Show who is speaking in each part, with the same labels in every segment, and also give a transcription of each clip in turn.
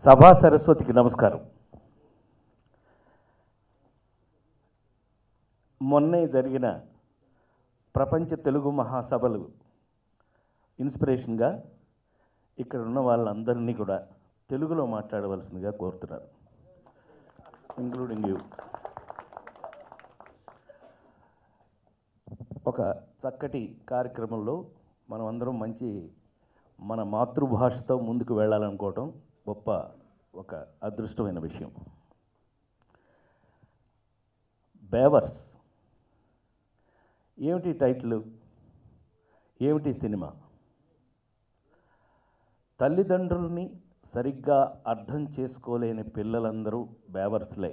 Speaker 1: సభా సరస్వతికి నమస్కారం మొన్నే జరిగిన ప్రపంచ తెలుగు మహాసభలు ఇన్స్పిరేషన్గా ఇక్కడ ఉన్న వాళ్ళందరినీ కూడా తెలుగులో మాట్లాడవలసిందిగా కోరుతున్నాను ఇంక్లూడింగ్ యూ ఒక చక్కటి కార్యక్రమంలో మనం అందరం మంచి మన మాతృభాషతో ముందుకు వెళ్ళాలనుకోవటం గొప్ప ఒక అదృష్టమైన విషయం బేవర్స్ ఏమిటి టైటిల్ ఏమిటి సినిమా తల్లిదండ్రుల్ని సరిగ్గా అర్థం చేసుకోలేని పిల్లలందరూ బేవర్స్లే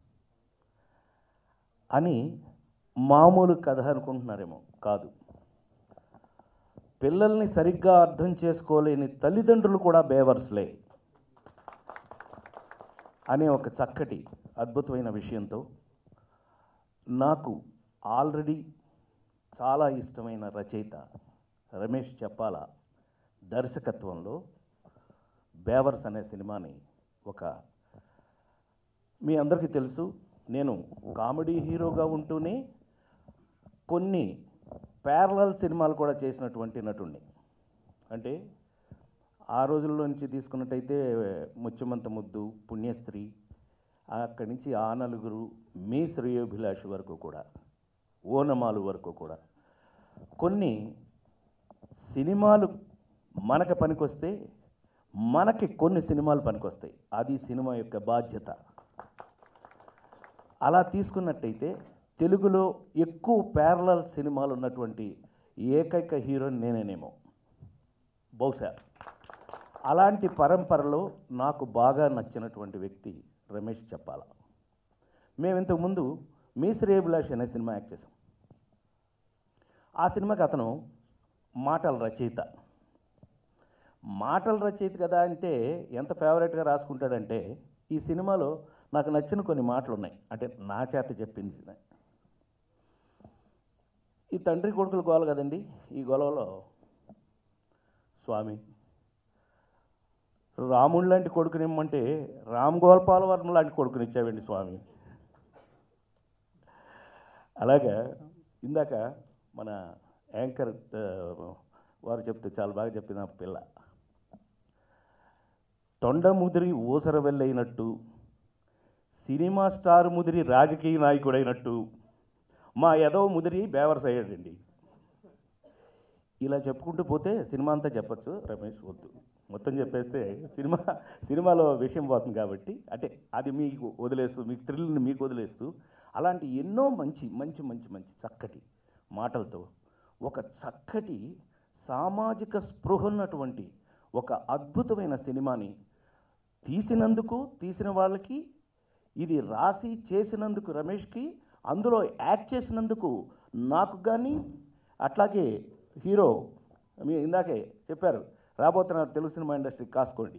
Speaker 1: అని మామూలు కథ అనుకుంటున్నారేమో కాదు పిల్లల్ని సరిగ్గా అర్థం చేసుకోలేని తల్లిదండ్రులు కూడా బేవర్స్లే అనే ఒక చక్కటి అద్భుతమైన విషయంతో నాకు ఆల్రెడీ చాలా ఇష్టమైన రచయిత రమేష్ చెప్పాల దర్శకత్వంలో బేవర్స్ అనే సినిమాని ఒక మీ అందరికీ తెలుసు నేను కామెడీ హీరోగా ఉంటూనే కొన్ని ప్యారలల్ సినిమాలు కూడా చేసినటువంటి నటుణ్ణి అంటే ఆ రోజుల్లో నుంచి తీసుకున్నట్టయితే ముత్యమంత ముద్దు పుణ్యస్త్రీ అక్కడి నుంచి ఆ నలుగురు మీ శ్రేయోభిలాషి వరకు కూడా ఓనమాలు వరకు కూడా కొన్ని సినిమాలు మనకు పనికొస్తే మనకి కొన్ని సినిమాలు పనికొస్తాయి అది సినిమా యొక్క బాధ్యత అలా తీసుకున్నట్టయితే తెలుగులో ఎక్కువ ప్యారలల్ సినిమాలు ఉన్నటువంటి ఏకైక హీరోని నేనేనేమో బహుశా అలాంటి పరంపరలో నాకు బాగా నచ్చినటువంటి వ్యక్తి రమేష్ చెప్పాల మేము ఇంతకుముందు మీ శ్రేయభిలాష్ అనే సినిమా యాక్ట్ చేసాం ఆ సినిమాకి అతను మాటల రచయిత మాటల రచయిత కదా అంటే ఎంత ఫేవరెట్గా రాసుకుంటాడంటే ఈ సినిమాలో నాకు నచ్చిన కొన్ని మాటలు ఉన్నాయి అంటే నా చేత చెప్పింది ఈ తండ్రి కొడుకులు గోల కదండి ఈ గొలవలో స్వామి రాముడు లాంటి కొడుకునిమ్మంటే రామ్ గోపాల వర్మ లాంటి కొడుకునిచ్చావండి స్వామి అలాగా ఇందాక మన యాంకర్ ఆ, వారు చెప్తే చాలా బాగా చెప్పింది ఆ పిల్ల తొండ ముదిరి ఊసర వెళ్ళైనట్టు సినిమా స్టార్ ముదిరి రాజకీయ నాయకుడైనట్టు మా ఎదవ ముదిరి బేవర్స్ అయ్యాడండి ఇలా చెప్పుకుంటూ పోతే సినిమా అంతా చెప్పచ్చు రమేష్ వద్దు మొత్తం చెప్పేస్తే సినిమా సినిమాలో విషయం పోతుంది కాబట్టి అంటే అది మీకు వదిలేస్తూ మీకు థ్రిల్ని మీకు వదిలేస్తూ అలాంటి ఎన్నో మంచి మంచి మంచి మంచి చక్కటి మాటలతో ఒక చక్కటి సామాజిక స్పృహ ఉన్నటువంటి ఒక అద్భుతమైన సినిమాని తీసినందుకు తీసిన వాళ్ళకి ఇది రాసి చేసినందుకు రమేష్కి అందులో యాక్ట్ చేసినందుకు నాకు కానీ అట్లాగే హీరో మీ ఇందాకే చెప్పారు రాబోతున్నారు తెలుగు సినిమా ఇండస్ట్రీ కాసుకోండి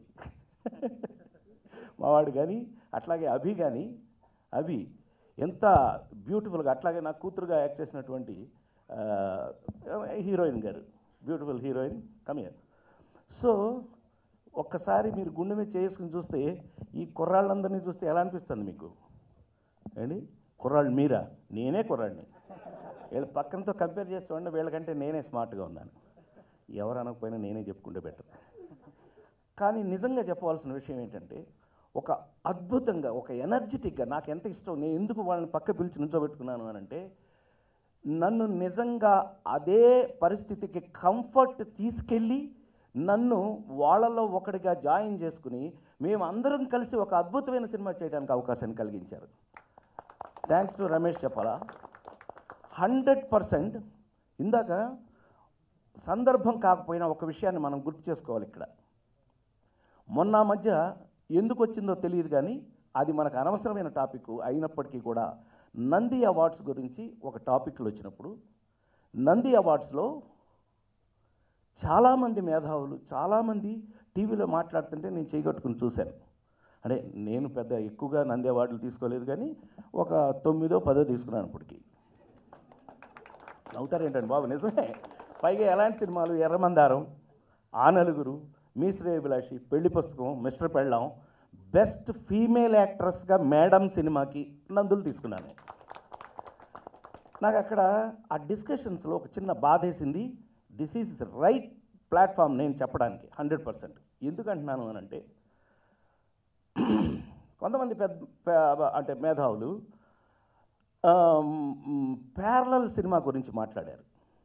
Speaker 1: మావాడు కానీ అట్లాగే అభి కానీ అభి ఎంత బ్యూటిఫుల్గా అట్లాగే నా కూతురుగా యాక్ట్ చేసినటువంటి ఆ, హీరోయిన్ గారు బ్యూటిఫుల్ హీరోయిన్ కమియర్ సో ఒక్కసారి మీరు గుండె మీద చేసుకుని చూస్తే ఈ కుర్రాళ్ళందరినీ చూస్తే ఎలా అనిపిస్తుంది మీకు ఏంటి కుర్రాళ్ళు మీరా నేనే కుర్రాడిని వీళ్ళ పక్కనతో కంపేర్ చేసి చూడండి వీళ్ళకంటే నేనే స్మార్ట్గా ఉన్నాను ఎవరు అనకపోయినా నేనే చెప్పుకుంటే బెటర్ కానీ నిజంగా చెప్పవలసిన విషయం ఏంటంటే ఒక అద్భుతంగా ఒక ఎనర్జెటిక్గా నాకు ఎంత ఇష్టం నేను ఎందుకు వాళ్ళని పక్క పిలిచి నుంచోబెట్టుకున్నాను అని అంటే నన్ను నిజంగా అదే పరిస్థితికి కంఫర్ట్ తీసుకెళ్ళి నన్ను వాళ్ళలో ఒకటిగా జాయిన్ చేసుకుని మేము అందరం కలిసి ఒక అద్భుతమైన సినిమా చేయడానికి అవకాశాన్ని కలిగించారు థ్యాంక్స్ టు రమేష్ చెప్పాలా హండ్రెడ్ పర్సెంట్ ఇందాక సందర్భం కాకపోయినా ఒక విషయాన్ని మనం గుర్తు చేసుకోవాలి ఇక్కడ మొన్న మధ్య ఎందుకు వచ్చిందో తెలియదు కానీ అది మనకు అనవసరమైన టాపిక్ అయినప్పటికీ కూడా నంది అవార్డ్స్ గురించి ఒక టాపిక్లు వచ్చినప్పుడు నంది అవార్డ్స్లో చాలామంది మేధావులు చాలామంది టీవీలో మాట్లాడుతుంటే నేను చేయగట్టుకుని చూశాను అంటే నేను పెద్ద ఎక్కువగా నంది అవార్డులు తీసుకోలేదు కానీ ఒక తొమ్మిదో పదో తీసుకున్నాను ఇప్పటికి నవ్వుతారేంటండి బాబు నిజమే పైగా ఎలాంటి సినిమాలు ఎర్రమందారం ఆ నలుగురు మీ శ్రేయభిలాషి పెళ్లి పుస్తకం మిస్టర్ పెళ్ళాం బెస్ట్ ఫీమేల్ యాక్ట్రెస్గా మేడం సినిమాకి నందులు తీసుకున్నాను నాకు అక్కడ ఆ డిస్కషన్స్లో ఒక చిన్న బాధ వేసింది దిస్ ఈజ్ రైట్ ప్లాట్ఫామ్ నేను చెప్పడానికి హండ్రెడ్ పర్సెంట్ ఎందుకంటున్నాను అని అంటే కొంతమంది పెద్ద పే- అంటే మేధావులు ప్యారలల్ సినిమా గురించి మాట్లాడారు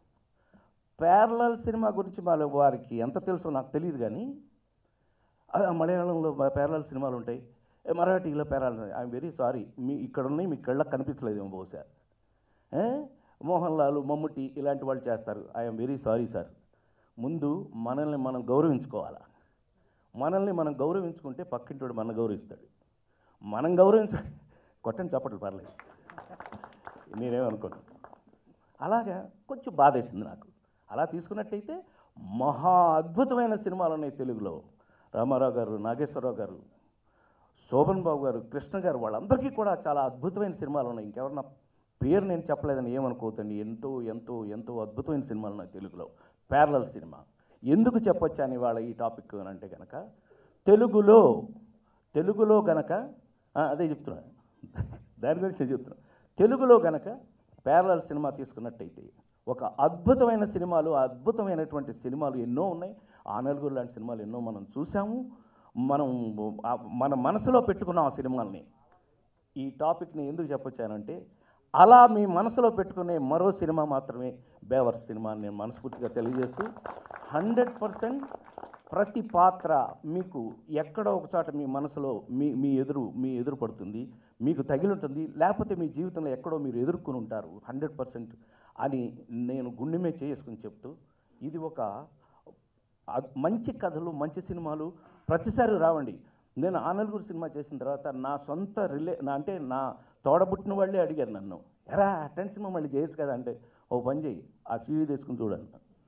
Speaker 1: ప్యారలల్ సినిమా గురించి వాళ్ళ వారికి ఎంత తెలుసో నాకు తెలియదు కానీ ఆ, మలయాళంలో ప్యారలల్ సినిమాలు ఉంటాయి ఏ, మరాఠీలో ప్యారలల్ ఐఎమ్ వెరీ సారీ మీ ఇక్కడ ఉన్నాయి మీ కళ్ళకి కనిపించలేదేమో బహుశా ఏ? మోహన్ లాల్ మమ్ముట్టి ఇలాంటి వాళ్ళు చేస్తారు ఐఎమ్ వెరీ సారీ సార్ ముందు మనల్ని మనం గౌరవించుకోవాలా మనల్ని మనం గౌరవించుకుంటే పక్కింటోడు మన గౌరవిస్తాడు మనం గౌరవించ కొట్టని చప్పట్లు పర్లేదు నేనేమనుకోను అలాగా కొంచెం బాధేసింది నాకు అలా తీసుకున్నట్టయితే మహా అద్భుతమైన సినిమాలు ఉన్నాయి తెలుగులో రామారావు గారు నాగేశ్వరరావు గారు శోభన్ బాబు గారు కృష్ణ గారు వాళ్ళందరికీ కూడా చాలా అద్భుతమైన సినిమాలు ఉన్నాయి ఇంకెవరన్నా పేరు నేను చెప్పలేదని ఏమనుకోవద్దండి ఎంతో ఎంతో ఎంతో అద్భుతమైన సినిమాలు ఉన్నాయి తెలుగులో ప్యారలల్ సినిమా ఎందుకు చెప్పొచ్చాను ఇవాళ ఈ టాపిక్ అని అంటే కనుక తెలుగులో తెలుగులో గనక ఆ, అదే చెప్తున్నా దాని గురించి చెప్తున్నా తెలుగులో గనక ప్యారలల్ సినిమా తీసుకున్నట్టయితే ఒక అద్భుతమైన సినిమాలు అద్భుతమైనటువంటి సినిమాలు ఎన్నో ఉన్నాయి ఆ నలుగురు లాంటి సినిమాలు ఎన్నో మనం చూసాము మనం ఆ మన మనసులో పెట్టుకున్నాం ఆ సినిమాల్ని ఈ టాపిక్ని ఎందుకు చెప్పొచ్చానంటే అలా మీ మనసులో పెట్టుకునే మరో సినిమా మాత్రమే బేవర్స్ సినిమా అని నేను మనస్ఫూర్తిగా తెలియజేస్తూ హండ్రెడ్ పర్సెంట్ ప్రతి పాత్ర మీకు ఎక్కడో ఒక చోట మీ మనసులో మీ మీ ఎదురు మీ ఎదురు పడుతుంది మీకు తగిలి ఉంటుంది లేకపోతే మీ జీవితంలో ఎక్కడో మీరు ఎదుర్కొని ఉంటారు హండ్రెడ్ పర్సెంట్ అని నేను గుండెమే చేసుకుని చెప్తూ ఇది ఒక అద్- మంచి కథలు మంచి సినిమాలు ప్రతిసారి రావండి నేను ఆ నలుగురు సినిమా చేసిన తర్వాత నా సొంత రిలే నా అంటే నా తోడబుట్టిన వాళ్ళే అడిగారు నన్ను ఎరా అటెండ్ సినిమా మళ్ళీ చేయొచ్చు కదా అంటే ఓ పని చేయి ఆ సీడీ తీసుకుని చూడండి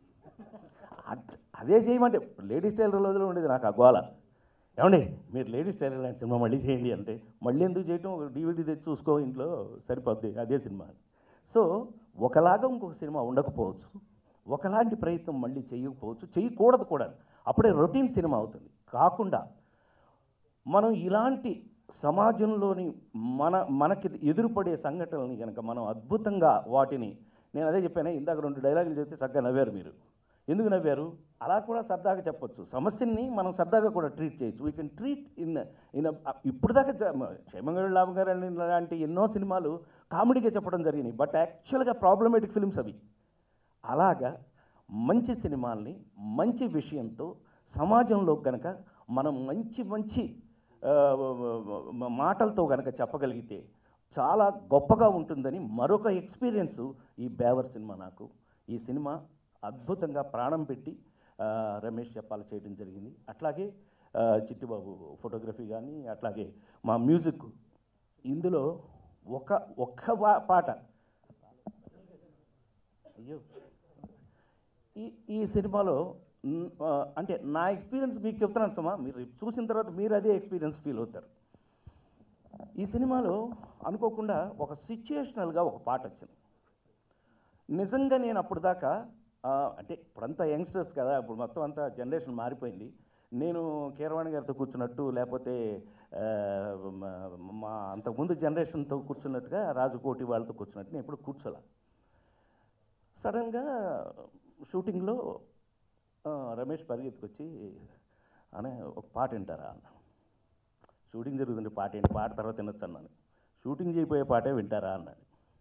Speaker 1: అద్- అదే చేయమంటే లేడీస్ టైలర్ రోజులో ఉండేది నాకు ఆ గోల ఏమండి మీరు లేడీస్ టైలర్ లాంటి సినిమా మళ్ళీ చేయండి అంటే మళ్ళీ ఎందుకు చేయటం ఒక డీవీడీ తెచ్చి చూసుకో ఇంట్లో సరిపోద్ది అదే సినిమా సో ఒకలాగా ఇంకొక సినిమా ఉండకపోవచ్చు ఒకలాంటి ప్రయత్నం మళ్ళీ చేయకపోవచ్చు చేయకూడదు కూడా అప్పుడే రొటీన్ సినిమా అవుతుంది కాకుండా మనం ఇలాంటి సమాజంలోని మన మనకి ఎదురుపడే సంఘటనల్ని కనుక మనం అద్భుతంగా వాటిని నేను అదే చెప్పాను ఇందాక రెండు డైలాగులు చెప్తే చక్కగా నవ్వారు మీరు ఎందుకు నవ్వారు అలా కూడా సరదాగా చెప్పొచ్చు సమస్యని మనం సరదాగా కూడా ట్రీట్ చేయొచ్చు we can treat in in ఇప్పుడు దాకా క్షేమంగా లాభం గారు అని లాంటి ఎన్నో సినిమాలు కామెడీగా చెప్పడం జరిగినాయి బట్ యాక్చువల్గా ప్రాబ్లమేటిక్ ఫిల్మ్స్ అవి అలాగా మంచి సినిమాల్ని మంచి విషయంతో సమాజంలో గనక మనం మంచి మంచి ఆ, మ- మాటలతో గనక చెప్పగలిగితే చాలా గొప్పగా ఉంటుందని మరొక ఎక్స్పీరియన్స్ ఈ బేవర్ సినిమా నాకు ఈ సినిమా అద్భుతంగా ప్రాణం పెట్టి ఆ, రమేష్ చెప్పాలి చేయడం జరిగింది అట్లాగే ఆ, చిట్టిబాబు ఫోటోగ్రఫీ కానీ అట్లాగే మా మ్యూజిక్ ఇందులో ఒక ఒక్క పా- పాట అయ్యో ఈ ఈ సినిమాలో మ్, ఆ, అంటే నా ఎక్స్పీరియన్స్ మీకు చెప్తున్నాను సుమా మీరు చూసిన తర్వాత మీరు అదే ఎక్స్పీరియన్స్ ఫీల్ అవుతారు ఈ సినిమాలో అనుకోకుండా ఒక సిచ్యుయేషనల్గా ఒక పాట వచ్చింది నిజంగా నేను అప్పుడు దాకా ఆ, అంటే ఇప్పుడంతా యంగ్స్టర్స్ కదా ఇప్పుడు మొత్తం అంతా జనరేషన్ మారిపోయింది నేను కీరవాణి గారితో కూర్చున్నట్టు లేకపోతే ఆ, మా- మా అంతకుముందు జనరేషన్తో కూర్చున్నట్టుగా రాజుకోటి వాళ్ళతో కూర్చున్నట్టు నేను ఎప్పుడు కూర్చోలే సడన్గా షూటింగ్లో ఆ, రమేష్ పరిగెత్తుకొచ్చి అనే ఒక పాట వింటారా అన్న షూటింగ్ జరుగుతుంది పాట ఏంటి పాట తర్వాత వినొచ్చు అన్నాను షూటింగ్ చేయబోయే పాటే వింటారా అన్నాడు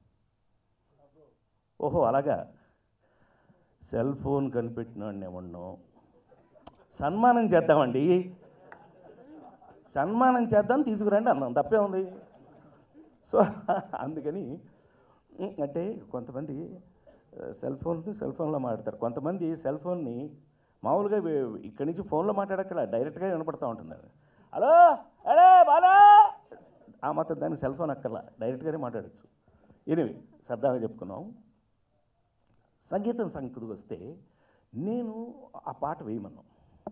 Speaker 1: ఓహో అలాగా సెల్ ఫోన్ కనిపెట్టినాడిని ఏమన్నాం సన్మానం చేద్దామండి సన్మానం చేద్దాం తీసుకురండి అన్నాం తప్పే ఉంది సో అందుకని ఉమ్, అంటే కొంతమంది ఆ, సెల్ ఫోన్ సెల్ ఫోన్లో మాట్లాడతారు కొంతమంది సెల్ ఫోన్ని మామూలుగా వే- ఇక్కడి నుంచి ఫోన్లో మాట్లాడక్కల డైరెక్ట్గా వినపడతా ఉంటుంది హలో అరే బాలా ఆ మాత్రం దానికి సెల్ ఫోన్ అక్కర్లా డైరెక్ట్గానే మాట్లాడచ్చు ఎనివే సరదాగా చెప్పుకున్నాం సంగీతం సంగతికి వస్తే నేను ఆ పాట వేయమన్నాం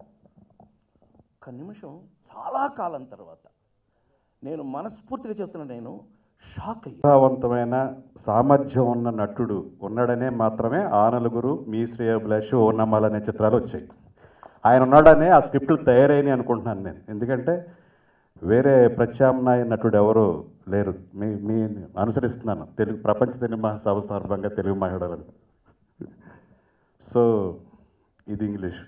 Speaker 1: ఒక నిమిషం చాలా కాలం తర్వాత నేను మనస్ఫూర్తిగా చెప్తున్నా నేను షాక్ అయ్యా
Speaker 2: ప్రతిభావంతమైన సామర్థ్యం ఉన్న నటుడు ఉన్నాడనే మాత్రమే ఆ నలుగురు మీ శ్రేయోభిలాషి ఓ నమ్మాలు అనే చిత్రాలు వచ్చాయి ఆయన ఉన్నాడనే ఆ స్క్రిప్ట్లు తయారైనాయి అనుకుంటున్నాను నేను ఎందుకంటే వేరే ప్రత్యామ్నాయ నటుడు ఎవరు లేరు మీ మీ అనుసరిస్తున్నాను తెలుగు ప్రపంచ సినిమా సభ సందర్భంగా తెలుగు మహిళలను సో ఇది ఇంగ్లీష్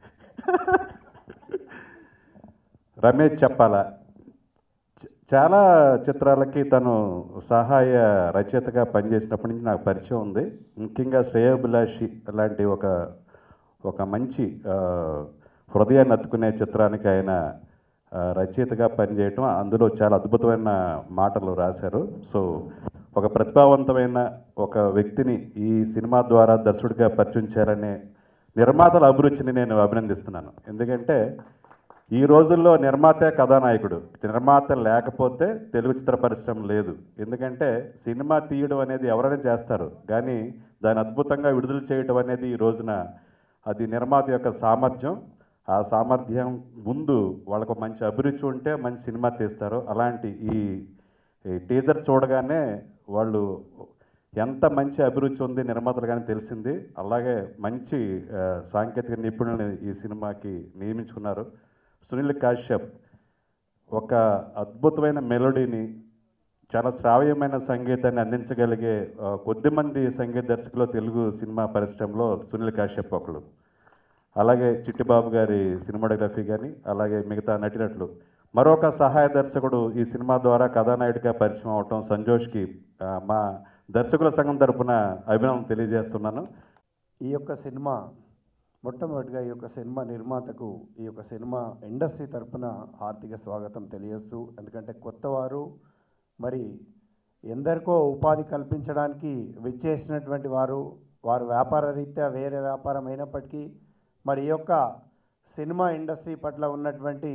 Speaker 2: రమేష్ చెప్పాలా చ- చాలా చిత్రాలకి తను సహాయ రచయితగా పనిచేసినప్పటి నుంచి నాకు పరిచయం ఉంది ముఖ్యంగా శ్రేయోభిలాషి లాంటి ఒక ఒక మంచి ఆ, హృదయాన్ని అత్తుకునే చిత్రానికి ఆయన ఆ, రచయితగా పనిచేయటం అందులో చాలా అద్భుతమైన మాటలు రాశారు సో ఒక ప్రతిభావంతమైన ఒక వ్యక్తిని ఈ సినిమా ద్వారా దర్శకుడిగా పరిచయం చేయాలనే నిర్మాతల అభిరుచిని నేను అభినందిస్తున్నాను ఎందుకంటే ఈ రోజుల్లో నిర్మాతే కథానాయకుడు నిర్మాత లేకపోతే తెలుగు చిత్ర పరిశ్రమ లేదు ఎందుకంటే సినిమా తీయడం అనేది ఎవరైనా చేస్తారు కానీ దాన్ని అద్భుతంగా విడుదల చేయడం అనేది ఈ రోజున అది నిర్మాత యొక్క సామర్థ్యం ఆ సామర్థ్యం ముందు వాళ్ళకు మంచి అభిరుచి ఉంటే మంచి సినిమా తీస్తారు అలాంటి ఈ ఈ టీజర్ చూడగానే వాళ్ళు ఎంత మంచి అభిరుచి ఉంది నిర్మాతలు కానీ తెలిసింది అలాగే మంచి ఆ, సాంకేతిక నిపుణుల్ని ఈ సినిమాకి నియమించుకున్నారు సునీల్ కాశ్యప్ ఒక అద్భుతమైన మెలోడీని చాలా శ్రావ్యమైన సంగీతాన్ని అందించగలిగే ఆ, కొద్దిమంది సంగీత దర్శకులు తెలుగు సినిమా పరిశ్రమలో సునీల్ కాశ్యప్ ఒకడు అలాగే చిట్టిబాబు గారి సినిమాటోగ్రఫీ కానీ అలాగే మిగతా నటినట్లు మరొక సహాయ దర్శకుడు ఈ సినిమా ద్వారా కథానాయుడిగా పరిచయం అవటం సంజోష్కి ఆ, మా దర్శకుల సంఘం తరపున అభినందన తెలియజేస్తున్నాను
Speaker 3: ఈ యొక్క సినిమా మొట్టమొదటిగా ఈ యొక్క సినిమా నిర్మాతకు ఈ యొక్క సినిమా ఇండస్ట్రీ తరపున ఆర్థిక స్వాగతం తెలియజేస్తూ ఎందుకంటే కొత్తవారు మరి ఎందరికో ఉపాధి కల్పించడానికి విచ్చేసినటువంటి వారు వారు వ్యాపార రీత్యా వేరే వ్యాపారం అయినప్పటికీ మరి ఈ యొక్క సినిమా ఇండస్ట్రీ పట్ల ఉన్నటువంటి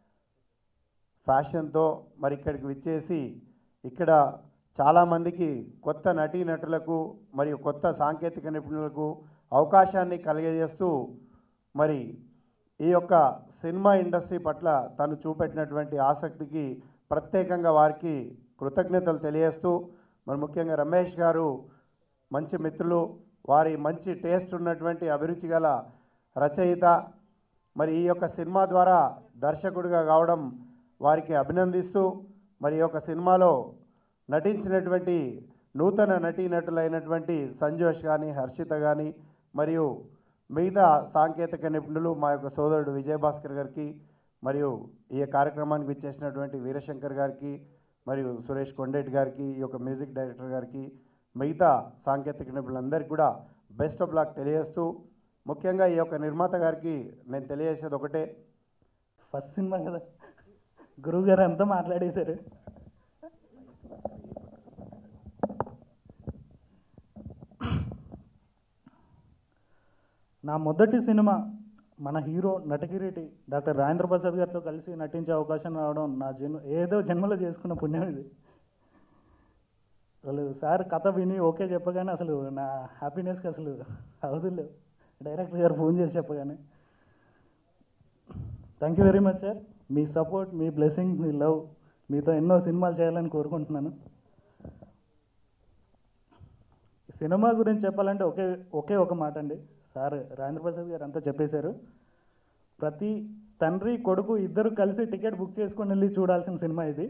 Speaker 3: ఫ్యాషన్తో మరి ఇక్కడికి విచ్చేసి ఇక్కడ చాలామందికి కొత్త నటీనటులకు మరియు కొత్త సాంకేతిక నిపుణులకు అవకాశాన్ని కలిగజేస్తూ మరి ఈ యొక్క సినిమా ఇండస్ట్రీ పట్ల తను చూపెట్టినటువంటి ఆసక్తికి ప్రత్యేకంగా వారికి కృతజ్ఞతలు తెలియజేస్తూ మరి ముఖ్యంగా రమేష్ గారు మంచి మిత్రులు వారి మంచి టేస్ట్ ఉన్నటువంటి అభిరుచి గల రచయిత మరి ఈ యొక్క సినిమా ద్వారా దర్శకుడిగా కావడం వారికి అభినందిస్తూ మరి ఈ యొక్క సినిమాలో నటించినటువంటి నూతన నటీనటులైనటువంటి సంజోష్ కానీ హర్షిత కానీ మరియు మిగతా సాంకేతిక నిపుణులు మా యొక్క సోదరుడు విజయభాస్కర్ గారికి మరియు ఈ కార్యక్రమానికి విచ్చేసినటువంటి వీరశంకర్ గారికి మరియు సురేష్ కొండేటి గారికి ఈ యొక్క మ్యూజిక్ డైరెక్టర్ గారికి మిగతా సాంకేతిక నిపుణులందరికీ కూడా బెస్ట్ ఆఫ్ లక్ తెలియజేస్తూ ముఖ్యంగా ఈ యొక్క నిర్మాత గారికి నేను తెలియజేసేది ఒకటే
Speaker 4: ఫస్ట్ సినిమా కదా గురువు గారు అంతా మాట్లాడేశారు నా మొదటి సినిమా మన హీరో నటకిరీటి డాక్టర్ రాజేంద్ర ప్రసాద్ గారితో కలిసి నటించే అవకాశం రావడం నా జన్మ ఏదో జన్మలో చేసుకున్న పుణ్యం ఇది అసలు సార్ కథ విని ఓకే చెప్పగానే అసలు నా హ్యాపీనెస్కి అసలు అవధులు డైరెక్టర్ గారు ఫోన్ చేసి చెప్పగానే thank you very much sir మీ సపోర్ట్ మీ బ్లెస్సింగ్ మీ లవ్ మీతో ఎన్నో సినిమాలు చేయాలని కోరుకుంటున్నాను సినిమా గురించి చెప్పాలంటే ఒకే ఒకే ఒక మాట అండి సార్ రాజేంద్ర ప్రసాద్ గారు అంతా చెప్పేశారు ప్రతి తండ్రి కొడుకు ఇద్దరు కలిసి టికెట్ బుక్ చేసుకొని వెళ్ళి చూడాల్సిన సినిమా ఇది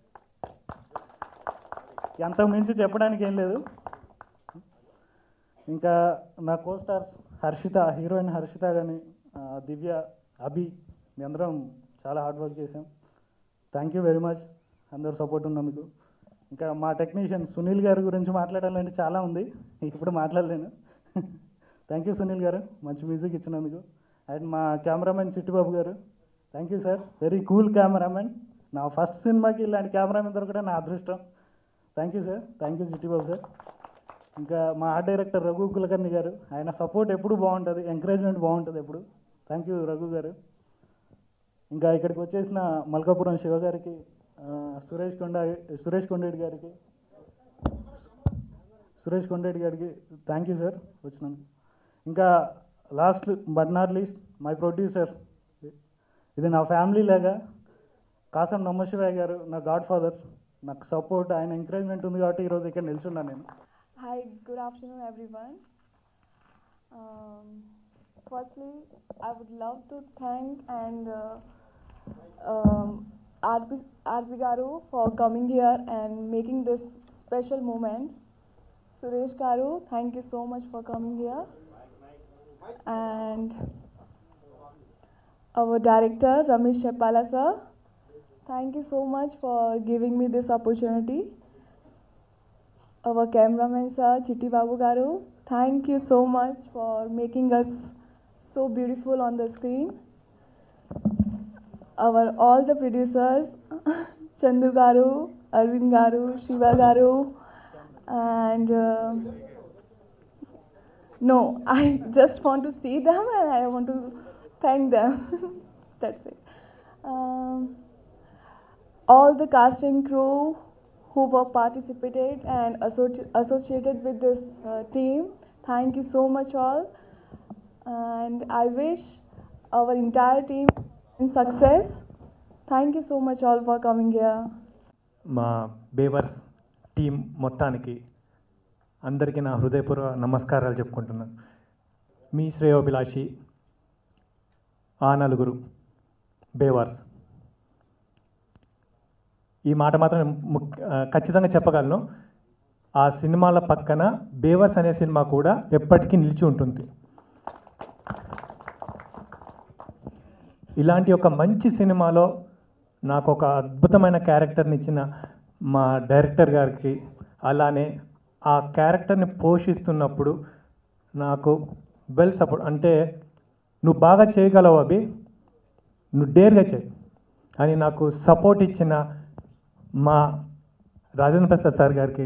Speaker 4: అంతకు మించి చెప్పడానికి ఏం లేదు ఇంకా నా co stars Harshitha heroine Harshitha కానీ దివ్య అభి మీ అందరం చాలా హార్డ్ వర్క్ చేసాం థ్యాంక్ యూ వెరీ మచ్ అందరు సపోర్ట్ ఉన్నందుకు ఇంకా మా టెక్నీషియన్ సునీల్ గారి గురించి మాట్లాడాలంటే చాలా ఉంది ఇప్పుడు మాట్లాడలేను థ్యాంక్ యూ సునీల్ గారు మంచి మ్యూజిక్ ఇచ్చినందుకు అండ్ మా కెమెరామెన్ చిట్టిబాబు గారు thank you sir very cool cameraman నా ఫస్ట్ సినిమాకి ఇలాంటి కెమెరామెన్ దొరకడం నా అదృష్టం thank you sir thank you Chittibabu sir ఇంకా మా ఆర్ట్ డైరెక్టర్ రఘు కులకర్ణి గారు ఆయన సపోర్ట్ ఎప్పుడు బాగుంటుంది ఎంకరేజ్మెంట్ బాగుంటుంది ఎప్పుడు థ్యాంక్ యూ రఘు గారు ఇంకా ఇక్కడికి వచ్చేసిన మల్కాపురం శివ గారికి ఆ, సురేష్ కొండ సురేష్ కొండేటి గారికి సురేష్ కొండేటి గారికి థ్యాంక్ యూ సార్ వచ్చినందుకు ఇంకా last but not least my producers ఇది నా ఫ్యామిలీ లాగా కాసం నమ్మశివయ్య గారు నా గాడ్ ఫాదర్ నాకు సపోర్ట్ ఆయన ఎంకరేజ్మెంట్ ఉంది కాబట్టి ఈరోజు ఇక్కడ నిల్చున్నాను నేను
Speaker 5: Hi, good afternoon, everyone. Um, firstly, I would love to thank and uh, um, Arpi, Arpi Garu for coming here and making this special moment. Suresh Garu, thank you so much for coming here. And our director, Ramesh Shepala sir, thank you so much for giving me this opportunity. Our cameraman sir, Chitti Babu Garu, thank you so much for making us so beautiful on the screen. Our all the producers, Chandu Garu, Arvind Garu, Shiva Garu, and uh, no, I just want to see them and I want to thank them. That's it. Um, all the casting crew who were participated and associ- associated with this uh, team, thank you so much all. And I wish our entire team in success. Thank you so much all for coming here.
Speaker 6: మా బేవర్స్ team మొత్తానికి అందరికీ నా హృదయపూర్వక నమస్కారాలు చెప్పుకుంటున్నాను మీ శ్రేయోభిలాషి ఆ నలుగురు బేవర్స్ ఈ మాట మాత్రం ముక్- ఆ, ఖచ్చితంగా చెప్పగలను ఆ సినిమాల పక్కన బేవర్స్ అనే సినిమా కూడా ఎప్పటికీ నిలిచి ఉంటుంది ఇలాంటి ఒక మంచి సినిమాలో నాకు ఒక అద్భుతమైన క్యారెక్టర్ని ఇచ్చిన మా డైరెక్టర్ గారికి అలానే ఆ క్యారెక్టర్ని పోషిస్తున్నప్పుడు నాకు వెల్ సపోర్ట్ అంటే నువ్వు బాగా చేయగలవు అభి నువ్వు డేర్గా చేయి అని నాకు సపోర్ట్ ఇచ్చిన మా రాజేంద్ర ప్రసాద్ సార్ గారికి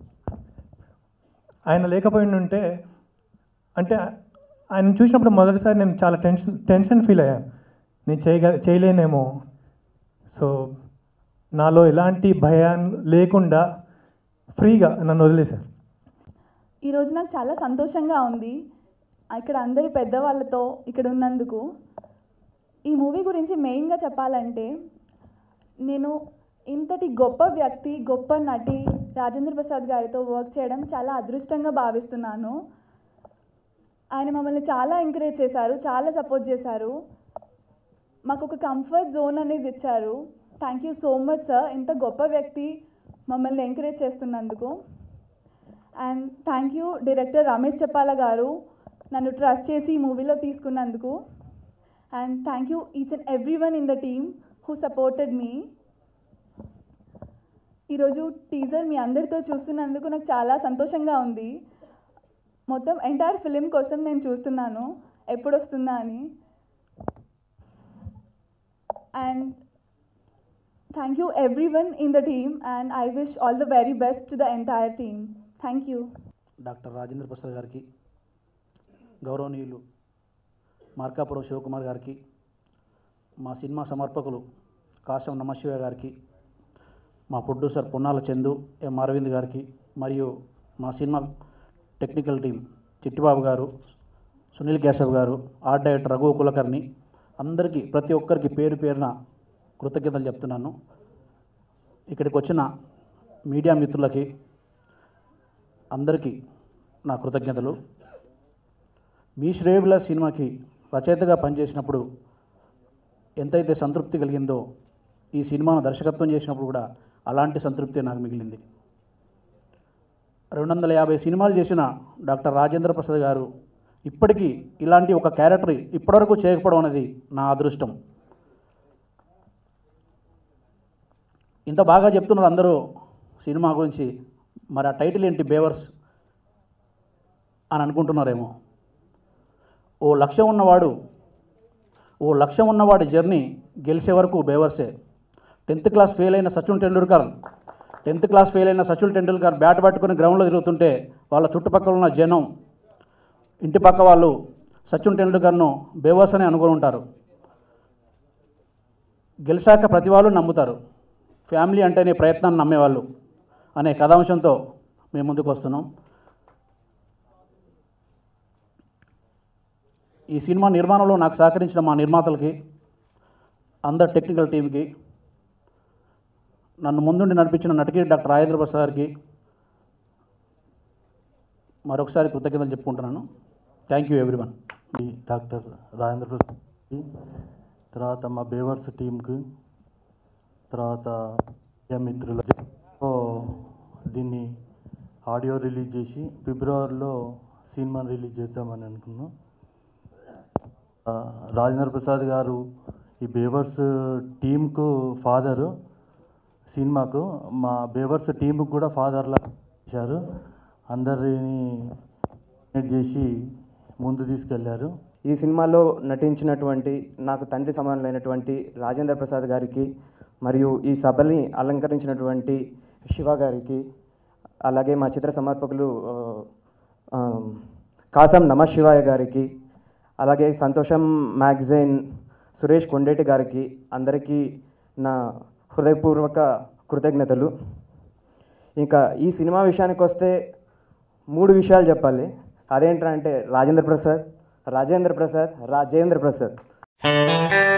Speaker 6: ఆయన లేకపోయి ఉంటే అంటే ఆయన చూసినప్పుడు మొదటిసారి నేను చాలా టెన్షన్ టెన్షన్ ఫీల్ అయ్యాను నేను చేయగ చేయలేనేమో సో నాలో ఎలాంటి భయం లేకుండా ఫ్రీగా నన్ను వదిలేశారు
Speaker 7: ఈరోజు నాకు చాలా సంతోషంగా ఉంది ఇక్కడ అందరి పెద్దవాళ్ళతో ఇక్కడ ఉన్నందుకు ఈ మూవీ గురించి మెయిన్గా చెప్పాలంటే నేను ఇంతటి గొప్ప వ్యక్తి గొప్ప నటి రాజేంద్ర ప్రసాద్ గారితో వర్క్ చేయడం చాలా అదృష్టంగా భావిస్తున్నాను ఆయన మమ్మల్ని చాలా ఎంకరేజ్ చేశారు చాలా సపోర్ట్ చేశారు మాకు ఒక కంఫర్ట్ జోన్ అనేది ఇచ్చారు thank you so much sir ఇంత గొప్ప వ్యక్తి మమ్మల్ని ఎంకరేజ్ చేస్తున్నందుకు and thank you director Ramesh Cheppala గారు నన్ను ట్రస్ట్ చేసి ఈ మూవీలో తీసుకున్నందుకు and thank you each and every one in the team who supported me ఈరోజు టీజర్ మీ అందరితో చూస్తున్నందుకు నాకు చాలా సంతోషంగా ఉంది మొత్తం ఎంటైర్ ఫిలిం కోసం నేను చూస్తున్నాను ఎప్పుడు వస్తుందా అని and thank you every one in the team and I wish all the very best to the entire team thank you
Speaker 8: doctor Rajendra Prasad గారికి గౌరవనీయులు మార్కాపురం శివకుమార్ గారికి మా సినిమా సమర్పకులు కాశం నమశివ గారికి మా ప్రొడ్యూసర్ పొన్నాల చందు ఎం అరవింద్ గారికి మరియు మా సినిమా టెక్నికల్ టీం చిట్టిబాబు గారు సునీల్ కేశవ్ గారు ఆర్ట్ డైరెక్టర్ రఘు కులకర్ణి అందరికీ ప్రతి ఒక్కరికి పేరు పేరున కృతజ్ఞతలు చెప్తున్నాను ఇక్కడికి వచ్చిన మీడియా మిత్రులకి అందరికీ నా కృతజ్ఞతలు మీ శ్రేయబుల సినిమాకి రచయితగా పనిచేసినప్పుడు ఎంతైతే సంతృప్తి కలిగిందో ఈ సినిమాను దర్శకత్వం చేసినప్పుడు కూడా అలాంటి సంతృప్తి నాకు మిగిలింది రెండు వందల యాభై సినిమాలు చేసిన డాక్టర్ రాజేంద్ర ప్రసాద్ గారు ఇప్పటికీ ఇలాంటి ఒక క్యారెక్టర్ ఇప్పటివరకు చేయకపోవడం అనేది నా అదృష్టం ఇంత బాగా చెప్తున్నారు అందరూ సినిమా గురించి మరి ఆ టైటిల్ ఏంటి బేవర్స్ అని అనుకుంటున్నారేమో ఓ లక్ష్యం ఉన్నవాడు ఓ లక్ష్యం ఉన్నవాడి జర్నీ గెలిచే వరకు బేవర్సే టెన్త్ క్లాస్ ఫెయిల్ అయిన Sachin Tendulkar tenth class fail అయిన సచిన్ టెండూల్కర్ బ్యాట్ పట్టుకుని గ్రౌండ్లో తిరుగుతుంటే వాళ్ళ చుట్టుపక్కల ఉన్న జనం ఇంటి పక్క వాళ్ళు సచిన్ టెండూల్కర్ను బేవర్స్ అని అనుకుని ఉంటారు గెలిచాక ప్రతి వాళ్ళు నమ్ముతారు ఫ్యామిలీ అంటేనే ప్రయత్నాన్ని నమ్మేవాళ్ళు అనే కథాంశంతో మేము ముందుకు వస్తున్నాం ఈ సినిమా నిర్మాణంలో నాకు సహకరించిన మా నిర్మాతలకి అందరు టెక్నికల్ టీంకి నన్ను ముందుండి నడిపించిన నటికి డాక్టర్ రాజేంద్ర ప్రసాద్ గారికి మరొకసారి కృతజ్ఞతలు చెప్పుకుంటున్నాను థ్యాంక్ యూ ఎవ్రీవన్
Speaker 9: ఈ డాక్టర్ రాజేంద్ర ప్రసాద్ తర్వాత మా బేవర్స్ టీంకి తర్వాత మీడియా మిత్రుల ఓ, దీన్ని ఆడియో రిలీజ్ చేసి ఫిబ్రవరిలో సినిమాని రిలీజ్ చేద్దామని అనుకున్నాం ఆ, రాజేంద్ర ప్రసాద్ గారు ఈ బేవర్స్ టీంకు ఫాదరు సినిమాకు మా బేవర్స్ టీంకు కూడా ఫాదర్లా ఇచ్చారు అందరిని coordinate చేసి ముందు తీసుకెళ్లారు
Speaker 10: ఈ సినిమాలో నటించినటువంటి నాకు తండ్రి సమానులైనటువంటి రాజేంద్ర ప్రసాద్ గారికి మరియు ఈ సభని అలంకరించినటువంటి శివ గారికి అలాగే మా చిత్ర సమర్పకులు ఆ, ఆ, కాసం నమశివాయ గారికి అలాగే సంతోషం మ్యాగజైన్ సురేష్ కొండేటి గారికి అందరికీ నా హృదయపూర్వక కృతజ్ఞతలు ఇంకా ఈ సినిమా విషయానికి వస్తే మూడు విషయాలు చెప్పాలి అదేంటంటే రాజేంద్ర ప్రసాద్ రాజేంద్ర ప్రసాద్ రాజేంద్ర ప్రసాద్